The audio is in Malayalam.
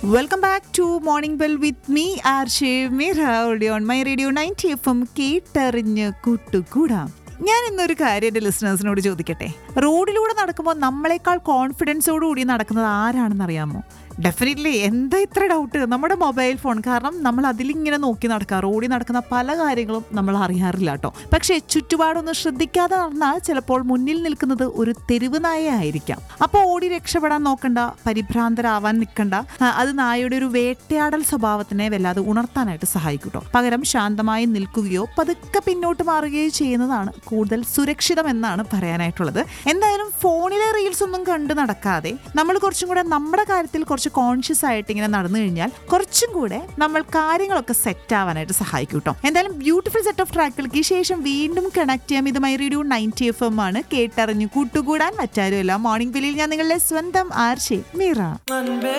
welcome back to morning bell with me R Shemir on my radio ninety F M കേട്ടറിഞ്ഞ് കൂട്ടുകൂടാം ഞാൻ ഇന്നൊരു കാര്യം എൻ്റെ ലിസണേഴ്സിനോട് ചോദിക്കട്ടെ റോഡിലൂടെ നടക്കുമ്പോൾ നമ്മളെക്കാൾ കോൺഫിഡൻസോടുകൂടി നടക്കുന്നത് ആരാണെന്ന് അറിയാമോ ഡെഫിനറ്റ്ലി എന്താ ഇത്ര ഡൗട്ട് നമ്മുടെ മൊബൈൽ ഫോൺ കാരണം നമ്മൾ അതിലിങ്ങനെ നോക്കി നടക്കുക റോഡിൽ നടക്കുന്ന പല കാര്യങ്ങളും നമ്മൾ അറിയാറില്ല കേട്ടോ പക്ഷേ ചുറ്റുപാടൊന്ന് ശ്രദ്ധിക്കാതെ നടന്നാൽ ചിലപ്പോൾ മുന്നിൽ നിൽക്കുന്നത് ഒരു തെരുവ് നായ ആയിരിക്കാം അപ്പോൾ ഓടി രക്ഷപ്പെടാൻ നോക്കണ്ട പരിഭ്രാന്തരാവാൻ നിൽക്കണ്ട ആ, അത് നായയുടെ ഒരു വേട്ടയാടൽ സ്വഭാവത്തിനെ വല്ലാതെ ഉണർത്താനായിട്ട് സഹായിക്കും കേട്ടോ പകരം ശാന്തമായി നിൽക്കുകയോ പതുക്കെ പിന്നോട്ട് മാറുകയോ ചെയ്യുന്നതാണ് കൂടുതൽ സുരക്ഷിതം എന്നാണ് പറയാനായിട്ടുള്ളത് എന്തായാലും ഫോണിലെ റീൽസ് ഒന്നും കണ്ടു നടക്കാതെ നമ്മൾ കുറച്ചും കൂടെ നമ്മുടെ കാര്യത്തിൽ കുറച്ച് കോൺഷ്യസ് ആയിട്ട് ഇങ്ങനെ നടന്നു കഴിഞ്ഞാൽ കുറച്ചും കൂടെ നമ്മൾ കാര്യങ്ങളൊക്കെ സെറ്റ് ആവാനായിട്ട് സഹായിക്കും കേട്ടോ എന്തായാലും ബ്യൂട്ടിഫുൾ സെറ്റ് ഓഫ് ട്രാക്കുകൾക്ക് ശേഷം വീണ്ടും കണക്ട് ചെയ്യാം ഇത് my radio ninety F M ആണ് കേട്ടറിഞ്ഞു കൂട്ടുകൂടാൻ മറ്റാരുമല്ല മോർണിംഗ് ബില്ലിൽ ഞാൻ നിങ്ങളുടെ സ്വന്തം ആർഷേ മീറ അൻപേ